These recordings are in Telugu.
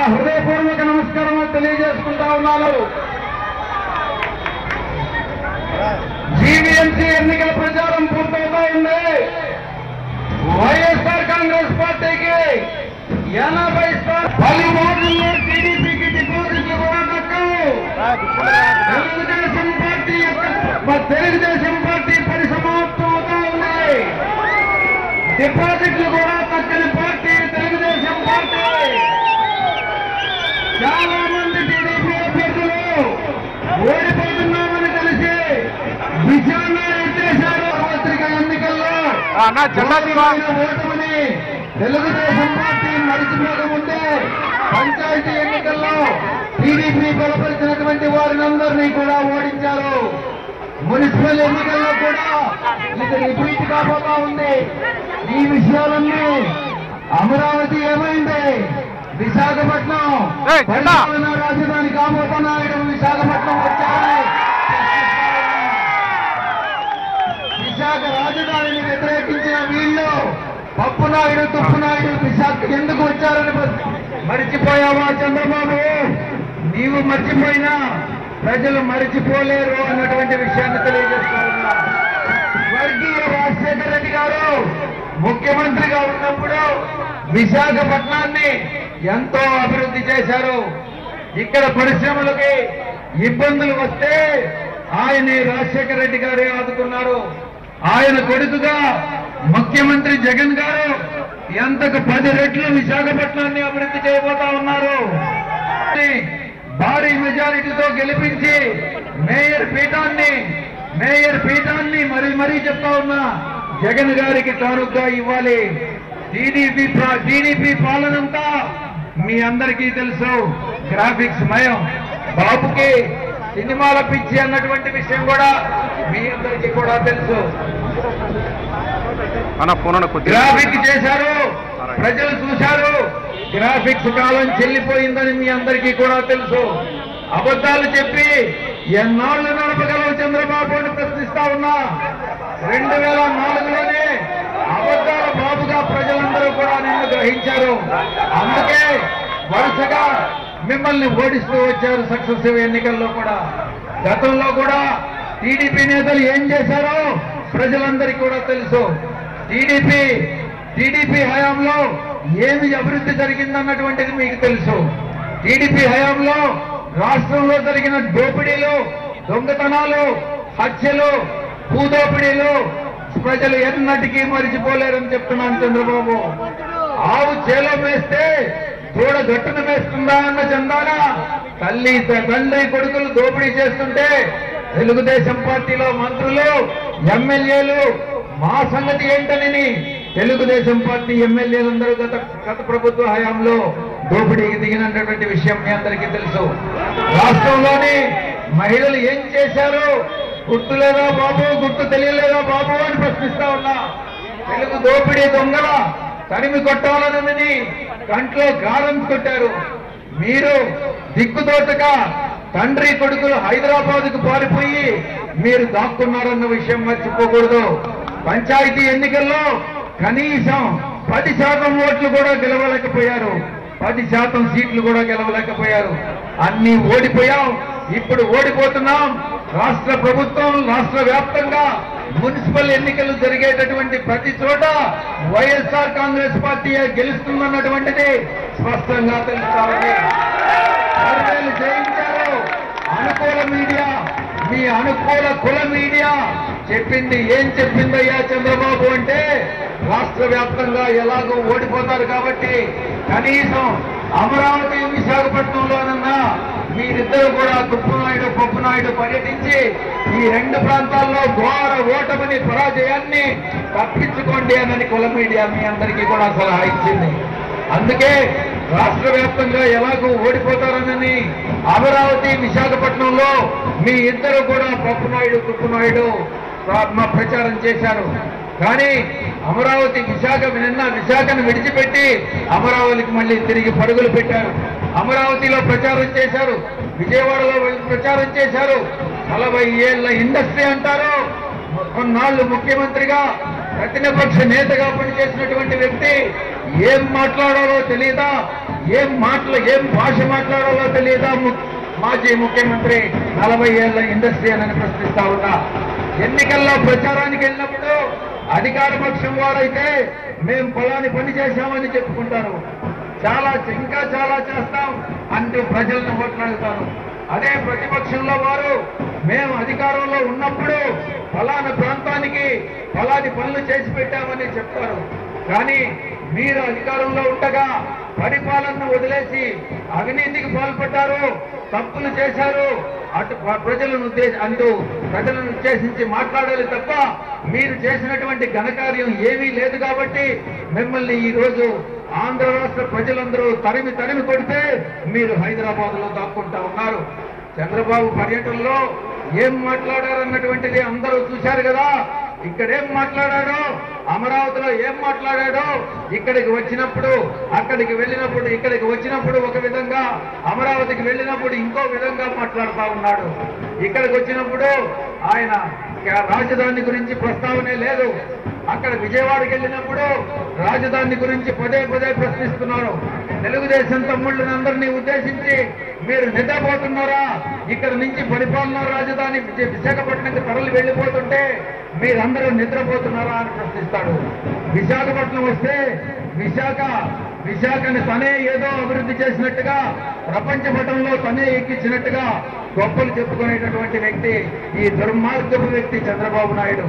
హృదయపూర్వక నమస్కారం తెలియజేసుకుంటా ఉన్నాను జీవీఎంసీ ఎన్నికల ప్రచారం పూర్తవుతా ఉంది వైఎస్ఆర్ కాంగ్రెస్ పార్టీకి ఎనభై స్థానం పది ఓట్లలో టీడీపీకి డిపాజిట్లు కూడా దక్కవు తెలుగుదేశం పార్టీ యొక్క మా తెలుగుదేశం పార్టీ పరిసమాప్తం అవుతా ఉన్నాయి డిపాజిట్లు కూడా తక్కని పార్టీ తెలుగుదేశం పార్టీ చాలా మంది టీడీపీ అభ్యర్థులు ఓడిపోతున్నామని తెలిసి విచారణ ఎత్తేశారు సార్వత్రిక ఎన్నికల్లో అన్న జెండా తీవా. ఓటమిని తెలుగుదేశం పార్టీ మరిచిపోకముందే పంచాయతీ ఎన్నికల్లో టీడీపీ బలపరిచినటువంటి వారిని అందరినీ కూడా ఓడించారు మున్సిపల్ ఎన్నికల్లో కూడా ఇది రిపీట్ కాబోతా ఉంది ఈ విషయాలన్నీ అమరావతి ఏమైంది విశాఖపట్నం ఏయ్, జెండా. పరిపాలనా రాజధాని కాబోతున్నాడు విశాఖపట్నం వచ్చారని విశాఖ రాజధానిని వ్యతిరేకించిన వీళ్ళు పప్పు నాయుడు తుప్పు నాయుడు విశాఖ ఎందుకు వచ్చారని మరిచిపోయావా చంద్రబాబు నీవు మర్చిపోయినా ప్రజలు మరిచిపోలేరు అన్నటువంటి విషయాన్ని తెలియజేస్తా ఉన్నా స్వర్గీయ రాజశేఖర రెడ్డి గారు ముఖ్యమంత్రిగా ఉన్నప్పుడు విశాఖపట్నాన్ని ఎంతో అభివృద్ధి చేశారు ఇక్కడ పరిశ్రమలకి ఇబ్బందులు వస్తే ఆయనే రాజశేఖర రెడ్డి గారే ఆదుకున్నారు ఆయన కొడుకుగా ముఖ్యమంత్రి జగన్ గారు ఎంతకు పది రెట్లు విశాఖపట్నాన్ని అభివృద్ధి చేయబోతా ఉన్నారు భారీ మెజారిటీతో గెలిపించి మేయర్ పీఠాన్ని మేయర్ పీఠాన్ని మరి మరీ చెప్తా ఉన్నా జగన్ గారికి కానుగ్గా ఇవ్వాలి టీడీపీ టీడీపీ పాలనంతా మీ అందరికీ తెలుసు గ్రాఫిక్స్ మయం బాబుకి సినిమాల పిచ్చి అన్నటువంటి విషయం కూడా మీ అందరికీ కూడా తెలుసు అన్న ఫోన్ అన్న కొద్దిగా గ్రాఫిక్ చేశారు ప్రజలు చూశారు గ్రాఫిక్స్ కాలం చెల్లిపోయిందని మీ అందరికీ కూడా తెలుసు అబద్ధాలు చెప్పి ఎన్నాళ్ళు నడపగలవు చంద్రబాబు అని ప్రశ్నిస్తా ఉన్నా రెండు వేల నాలుగులోనే అబద్ధాల బాబుగా ప్రజలందరూ కూడా నిన్ను గ్రహించారు అందుకే వరుసగా మిమ్మల్ని ఓడిస్తూ వచ్చారు సక్సెసివ్ ఎన్నికల్లో కూడా గతంలో కూడా టీడీపీ నేతలు ఏం చేశారో ప్రజలందరికీ కూడా తెలుసు టీడీపీ టీడీపీ హయాంలో ఏమి అభివృద్ధి జరిగిందన్నటువంటిది మీకు తెలుసు టీడీపీ హయాంలో రాష్ట్రంలో జరిగిన దోపిడీలు దొంగతనాలు హత్యలు భూదోపిడీలు ప్రజలు ఎన్నటికీ మరిచిపోలేరని చెప్తున్నాను చంద్రబాబు ఆవు చేలో వేస్తే దూడ గట్టును వేస్తుందా అన్న చందాన తల్లి తండ్రి కొడుకులు దోపిడీ చేస్తుంటే తెలుగుదేశం పార్టీలో మంత్రులు ఎమ్మెల్యేలు మా సంగతి ఏంటని తెలుగుదేశం పార్టీ ఎమ్మెల్యేలందరూ గత గత ప్రభుత్వ హయాంలో దోపిడీకి దిగినటువంటి విషయం మీ అందరికీ తెలుసు రాష్ట్రంలోని మహిళలు ఏం చేశారు గుర్తు లేదా బాబు గుర్తు తెలియలేదా బాబు అని ప్రశ్నిస్తా ఉన్నా తెలుగు దోపిడీ దొంగల తరిమి కొట్టాలనని కంట్లో గారం కొట్టారు మీరు దిక్కుదోచక తండ్రి కొడుకులు హైదరాబాద్ కు పారిపోయి మీరు దాక్కున్నారన్న విషయం మర్చిపోకూడదు పంచాయతీ ఎన్నికల్లో కనీసం పది శాతం ఓట్లు కూడా గెలవలేకపోయారు పది శాతం సీట్లు కూడా గెలవలేకపోయారు అన్ని ఓడిపోయాం ఇప్పుడు ఓడిపోతున్నాం రాష్ట్ర ప్రభుత్వం రాష్ట్ర వ్యాప్తంగా మున్సిపల్ ఎన్నికలు జరిగేటటువంటి ప్రతి చోట వైఎస్ఆర్ కాంగ్రెస్ పార్టీ గెలుస్తుందన్నటువంటిది స్పష్టంగా తెలుస్తామని సర్వేలు చేయించారు అనుకూల మీడియా మీ అనుకూల కుల మీడియా చెప్పింది ఏం చెప్పిందయ్యా చంద్రబాబు అంటే రాష్ట్ర వ్యాప్తంగా ఎలాగో ఓడిపోతారు కాబట్టి కనీసం అమరావతి విశాఖపట్నంలోనన్నా మీరిద్దరు కూడా తుప్పునాయుడు పప్పునాయుడు పర్యటించి ఈ రెండు ప్రాంతాల్లో ఘోర ఓటమిని పరాజయాన్ని తప్పించుకోండి అని కుల మీడియా మీ అందరికీ కూడా సలహా ఇచ్చింది అందుకే రాష్ట్ర వ్యాప్తంగా ఎలాగో ఓడిపోతారనని అమరావతి విశాఖపట్నంలో మీ ఇద్దరు కూడా పప్పునాయుడు తుప్పునాయుడు ప్ర- మా ప్రచారం చేశారు కానీ అమరావతి విశాఖ నిన్న విశాఖను విడిచిపెట్టి అమరావతికి మళ్ళీ తిరిగి పరుగులు పెట్టారు అమరావతిలో ప్రచారం చేశారు విజయవాడలో ప్రచారం చేశారు నలభై ఏళ్ల ఇండస్ట్రీ అంటారు కొన్నాళ్ళు ముఖ్యమంత్రిగా ప్రతిపక్ష నేతగా పనిచేసినటువంటి వ్యక్తి ఏం మాట్లాడాలో తెలియదా ఏం మాటలు ఏం భాష మాట్లాడాలో తెలియదా ము- మాజీ ముఖ్యమంత్రి నలభై ఏళ్ల ఇండస్ట్రీ అని ప్రశ్నిస్తా ఉన్నా ఎన్నికల్లో ప్రచారానికి వెళ్ళినప్పుడు అధికార పక్షం వారైతే మేము పొలాన్ని పని చేశామని చెప్పుకుంటారు చాలా ఇంకా చాలా చేస్తాం అంటూ ప్రజలను ఓట్లాడుతారు అదే ప్రతిపక్షంలో వారు మేము అధికారంలో ఉన్నప్పుడు ఫలానా ప్రాంతానికి ఫలాని పనులు చేసి పెట్టామని చెప్తారు కానీ మీరు అధికారంలో ఉండగా పరిపాలనను వదిలేసి అవినీతికి పాల్పడ్డారు తప్పులు చేశారు అటు ప- ప్రజలను ఉద్దేశ అంటూ ప్రజలను ఉద్దేశించి మాట్లాడాలి తప్ప మీరు చేసినటువంటి ఘనకార్యం ఏమీ లేదు కాబట్టి మిమ్మల్ని ఈ రోజు ఆంధ్ర రాష్ట్ర ప్రజలందరూ తరిమి తరిమి కొడితే మీరు హైదరాబాద్ లో దాక్కుంటా ఉన్నారు చంద్రబాబు పర్యటనలో ఏం మాట్లాడారన్నటువంటిది అందరూ చూశారు కదా ఇక్కడ ఏం మాట్లాడాడో అమరావతిలో ఏం మాట్లాడాడో ఇక్కడికి వచ్చినప్పుడు అక్కడికి వెళ్ళినప్పుడు ఇక్కడికి వచ్చినప్పుడు ఒక విధంగా అమరావతికి వెళ్ళినప్పుడు ఇంకో విధంగా మాట్లాడుతా ఉన్నాడు ఇక్కడికి వచ్చినప్పుడు ఆయన రాజధాని గురించి ప్రస్తావనే లేదు అక్కడ విజయవాడకి వెళ్ళినప్పుడు రాజధాని గురించి పదే పదే ప్రశ్నిస్తున్నారు తెలుగుదేశం తమ్ముళ్ళనందరినీ ఉద్దేశించి మీరు నిద్రపోతున్నారా ఇక్కడ నుంచి పరిపాలనా రాజధాని విజయ- విశాఖపట్నంకి తరలి వెళ్ళిపోతుంటే మీరందరూ నిద్రపోతున్నారా అని ప్రశ్నిస్తాడు విశాఖపట్నం వస్తే విశాఖ విశాఖని తనే ఏదో అభివృద్ధి చేసినట్టుగా ప్రపంచ పటంలో తనే ఎక్కించినట్టుగా గొప్పలు చెప్పుకునేటటువంటి వ్యక్తి ఈ దుర్మార్గపు వ్యక్తి చంద్రబాబు నాయుడు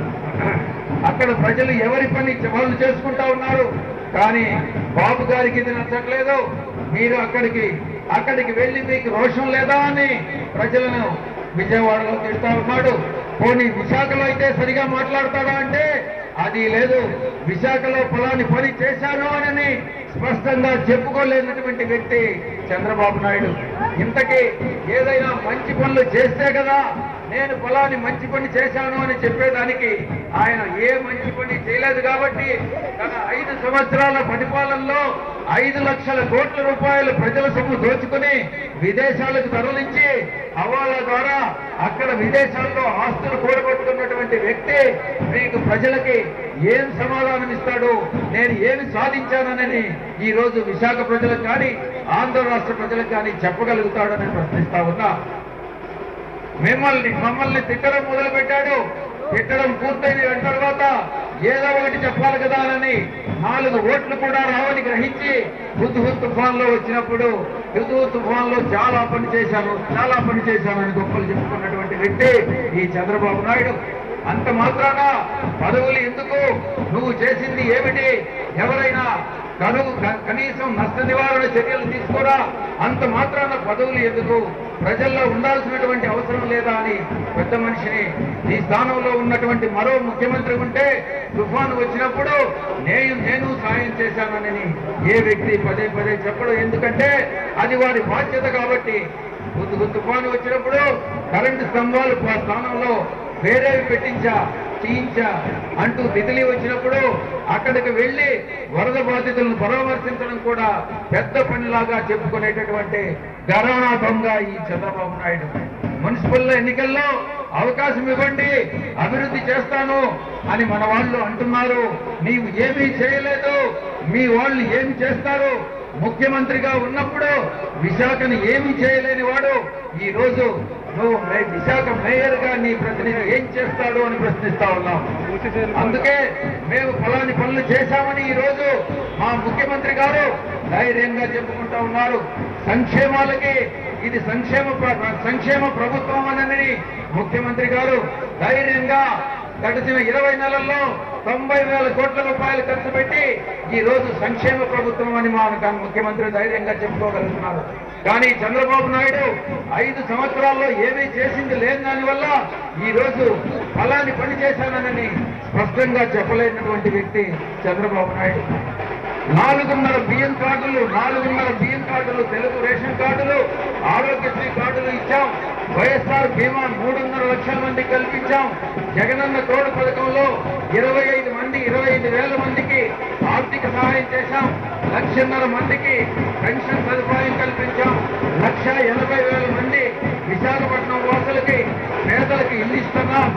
అక్కడ ప్రజలు ఎవరి పని వాళ్ళు చేసుకుంటా ఉన్నారు కానీ బాబు గారికి ఇది నచ్చట్లేదు మీరు అక్కడికి అక్కడికి వెళ్ళి మీకు రోషం లేదా అని ప్రజలను విజయవాడలో తిడతా ఉన్నాడు పోనీ విశాఖలో అయితే సరిగా మాట్లాడతాడా అంటే అది లేదు విశాఖలో ఫలాని పని చేశాను అని స్పష్టంగా చెప్పుకోలేనటువంటి వ్యక్తి చంద్రబాబు నాయుడు ఇంతకీ ఏదైనా మంచి పనులు చేస్తే కదా నేను ఫలాని మంచి పని చేశాను అని చెప్పేదానికి ఆయన ఏ మంచి పని చేయలేదు కాబట్టి తన ఐదు సంవత్సరాల పరిపాలనలో ఐదు లక్షల కోట్ల రూపాయలు ప్రజల సొమ్ము దోచుకుని విదేశాలకు తరలించి హవాలా ద్వారా అక్కడ విదేశాల్లో ఆస్తులు కూడగొట్టుకున్నటువంటి వ్యక్తి మీకు ప్రజలకి ఏం సమాధానం ఇస్తాడు నేను ఏమి సాధించానని ఈ రోజు విశాఖ ప్రజలకు కానీ ఆంధ్ర రాష్ట్ర ప్రజలకు కానీ చెప్పగలుగుతాడని ప్రశ్నిస్తా ఉన్నా మిమ్మల్ని మమ్మల్ని తిట్టడం మొదలు పెట్టాడు తిట్టడం పూర్తయిన తర్వాత ఏదో ఒకటి చెప్పాలి కదా అని నాలుగు ఓట్లు కూడా రావని గ్రహించి హుద్హు తుఫాన్ లో వచ్చినప్పుడు హుద్హు తుఫాన్ లో చాలా పని చేశాను చాలా పని చేశానని గొప్పలు చెప్పుకున్నటువంటి వ్యక్తి ఈ చంద్రబాబు నాయుడు అంత మాత్రాన పదవులు ఎందుకు నువ్వు చేసింది ఏమిటి ఎవరైనా కనువు క- కనీసం నష్ట నివారణ చర్యలు తీసుకోరా అంత మాత్రాన పదవులు ఎందుకు ప్రజల్లో ఉండాల్సినటువంటి అవసరం లేదా అని పెద్ద మనిషిని ఈ స్థానంలో ఉన్నటువంటి మరో ముఖ్యమంత్రి ఉంటే తుఫాను వచ్చినప్పుడు నేను నేను సాయం చేశానని ఏ వ్యక్తి పదే పదే చెప్పడం ఎందుకంటే అది వారి బాధ్యత కాబట్టి గుద్దు తుఫాను వచ్చినప్పుడు కరెంటు స్తంభాలు ఆ స్థానంలో వేరేవి పెట్టించా తీయించా అంటూ తితిలి వచ్చినప్పుడు అక్కడికి వెళ్ళి వరద బాధితులను పరామర్శించడం కూడా పెద్ద పనిలాగా చెప్పుకునేటటువంటి గరాణా దొంగ ఈ చంద్రబాబు నాయుడు మున్సిపల్ ఎన్నికల్లో అవకాశం ఇవ్వండి అభివృద్ధి చేస్తాను అని మన వాళ్ళు అంటున్నారు నీవు ఏమీ చేయలేదు మీ వాళ్ళు ఏమి చేస్తారు ముఖ్యమంత్రిగా ఉన్నప్పుడు విశాఖను ఏమీ చేయలేని వాడు ఈ రోజు నువ్వు మే- విశాఖ మేయర్ గా నీ ప్రతినిధి ఏం చేస్తాడు అని ప్రశ్నిస్తా ఉన్నాం అందుకే మేము ఫలాని పనులు చేశామని ఈ రోజు మా ముఖ్యమంత్రి గారు ధైర్యంగా చెప్పుకుంటా ఉన్నారు సంక్షేమాలకి ఇది సంక్షేమ ప్ర- సంక్షేమ ప్రభుత్వం అని ముఖ్యమంత్రి గారు ధైర్యంగా గడిచిన ఇరవై నెలల్లో తొంభై వేల కోట్ల రూపాయలు ఖర్చు పెట్టి ఈ రోజు సంక్షేమ ప్రభుత్వం అని మా ముఖ్యమంత్రి ధైర్యంగా చెప్పుకోగలుగుతున్నారు కానీ చంద్రబాబు నాయుడు ఐదు సంవత్సరాల్లో ఏమీ చేసింది లేని దానివల్ల ఈ రోజు ఫలాన్ని పని చేశానని స్పష్టంగా చెప్పలేనటువంటి వ్యక్తి చంద్రబాబు నాయుడు నాలుగున్నర బియ్యం కార్డులు నాలుగున్నర బియ్యం కార్డులు తెలుగు రేషన్ కార్డులు ఆరోగ్యశ్రీ కార్డులు ఇచ్చాం వైఎస్ఆర్ బీమా మూడున్నర లక్షల మంది కల్పించాం జగనన్న తోడు పథకంలో ఇరవై ఐదు మంది ఇరవై ఐదు వేల మందికి ఆర్థిక సహాయం చేశాం లక్షన్నర మందికి పెన్షన్ సదుపాయం కల్పించాం లక్ష ఎనభై వేల మంది విశాఖపట్నం వాసులకి పేదలకి ఇల్లు ఇస్తున్నాం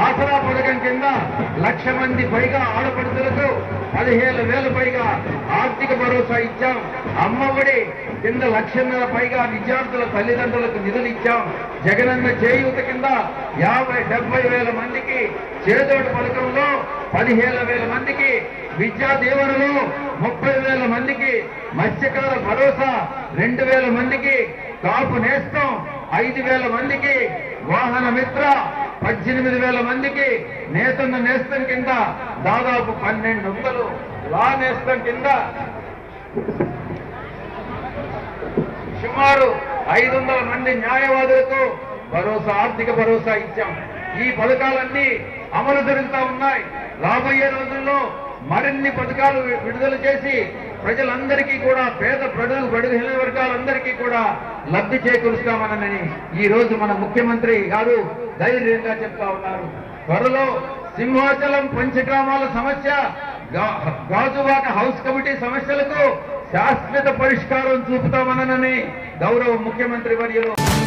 ఆసరా పథకం కింద లక్ష మంది పైగా ఆడపడుతులకు పదిహేను వేల పైగా ఆర్థిక భరోసా ఇచ్చాం అమ్మఒడి కింద లక్షన్నర పైగా విద్యార్థుల తల్లిదండ్రులకు నిధులు ఇచ్చాం జగనన్న చేయూత కింద యాభై డెబ్బై వేల మందికి చేదోడు పథకంలో పదిహేను వేల మందికి విద్యా దీవెనలు ముప్పై వేల మందికి మత్స్యకార భరోసా రెండు వేల మందికి కాపు నేస్తం ఐదు వేల మందికి వాహన మిత్ర పద్దెనిమిది వేల మందికి నేతన్న నేస్తం కింద దాదాపు పన్నెండు వందలు లా నేస్తం కింద సుమారు ఐదు వందల మంది న్యాయవాదులకు భరోసా ఆర్థిక భరోసా ఇచ్చాం ఈ పథకాలన్నీ అమలు జరుగుతూ ఉన్నాయి రాబోయే రోజుల్లో మరిన్ని పథకాలు వి- విడుదల చేసి ప్రజలందరికీ కూడా పేద ప్రజలు బడుగు వర్గాలందరికీ కూడా లబ్ధి చేకూరుస్తామనని ఈ రోజు మన ముఖ్యమంత్రి గారు ధైర్యంగా చెప్తా ఉన్నారు త్వరలో సింహాచలం పంచగ్రామాల సమస్య గా- గాజువాక హౌస్ కమిటీ సమస్యలకు శాశ్వత పరిష్కారం చూపుతామనని గౌరవ ముఖ్యమంత్రి వర్యులు